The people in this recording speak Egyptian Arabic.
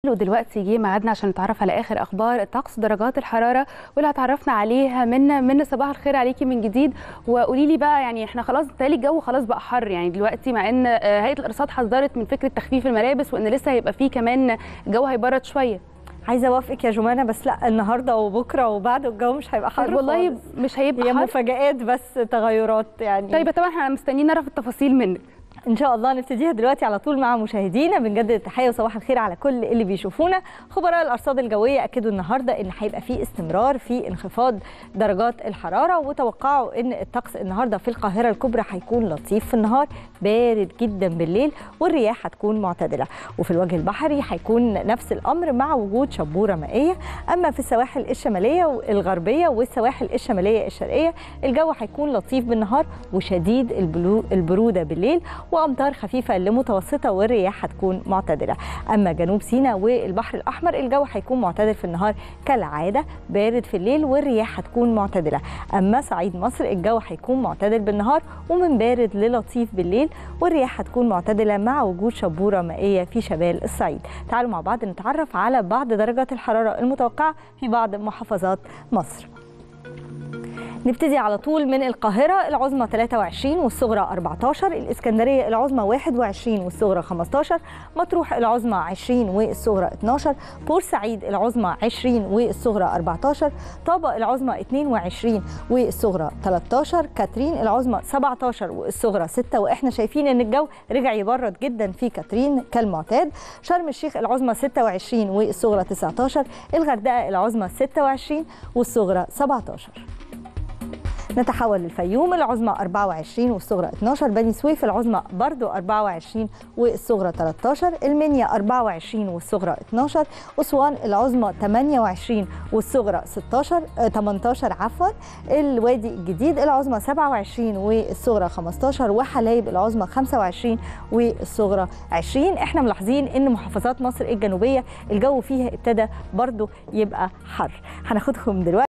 ودلوقتي جه ميعادنا عشان نتعرف على اخر اخبار الطقس درجات الحراره واللي هتعرفنا عليها من من صباح الخير عليكي من جديد وقولي لي بقى يعني احنا خلاص بالتالي الجو خلاص بقى حر يعني دلوقتي مع ان هيئه الارصاد حذرت من فكره تخفيف الملابس وان لسه هيبقى فيه كمان الجو هيبرد شويه عايزه اوافقك يا جمانه بس لا النهارده وبكره وبعده الجو مش هيبقى حر والله خالص. مش هيبقى هي حر مفاجآت بس تغيرات يعني طيب طبعا احنا مستنيين نعرف التفاصيل منك ان شاء الله نبتديها دلوقتي على طول مع مشاهدينا بنجدد التحيه وصباح الخير على كل اللي بيشوفونا خبراء الارصاد الجويه اكدوا النهارده ان هيبقى في استمرار في انخفاض درجات الحراره وتوقعوا ان الطقس النهارده في القاهره الكبرى هيكون لطيف في النهار بارد جدا بالليل والرياح هتكون معتدله وفي الوجه البحري هيكون نفس الامر مع وجود شبوره مائيه اما في السواحل الشماليه الغربيه والسواحل الشماليه الشرقيه الجو هيكون لطيف بالنهار وشديد البروده بالليل وامطار خفيفه لمتوسطه والرياح هتكون معتدله اما جنوب سيناء والبحر الاحمر الجو هيكون معتدل في النهار كالعاده بارد في الليل والرياح هتكون معتدله اما صعيد مصر الجو هيكون معتدل بالنهار ومن بارد للطيف بالليل والرياح هتكون معتدله مع وجود شبوره مائيه في شمال الصعيد تعالوا مع بعض نتعرف على بعض درجات الحراره المتوقعه في بعض محافظات مصر نبتدي على طول من القاهرة العظمى 23 والصغرى 14 الإسكندرية العظمى 21 والصغرى 15 مطروح العظمى 20 والصغرى 12 بورسعيد العظمى 20 والصغرى 14 طابة العظمى 22 والصغرى 13 كاترين العظمى 17 والصغرى 6 وإحنا شايفين إن الجو رجع يبرد جدا في كاترين كالمعتاد شرم الشيخ العظمى 26 والصغرى 19 الغردقة العظمى 26 والصغرى 17 نتحول للفيوم العظمى 24 والصغرى 12 بني سويف العظمى برضو 24 والصغرى 13 المنيا 24 والصغرى 12 أسوان العظمى 28 والصغرى 16 18 عفوا الوادي الجديد العظمى 27 والصغرى 15 وحلايب العظمى 25 والصغرى 20 احنا ملاحظين ان محافظات مصر الجنوبيه الجو فيها ابتدى برضو يبقى حر هناخدكم دلوقتي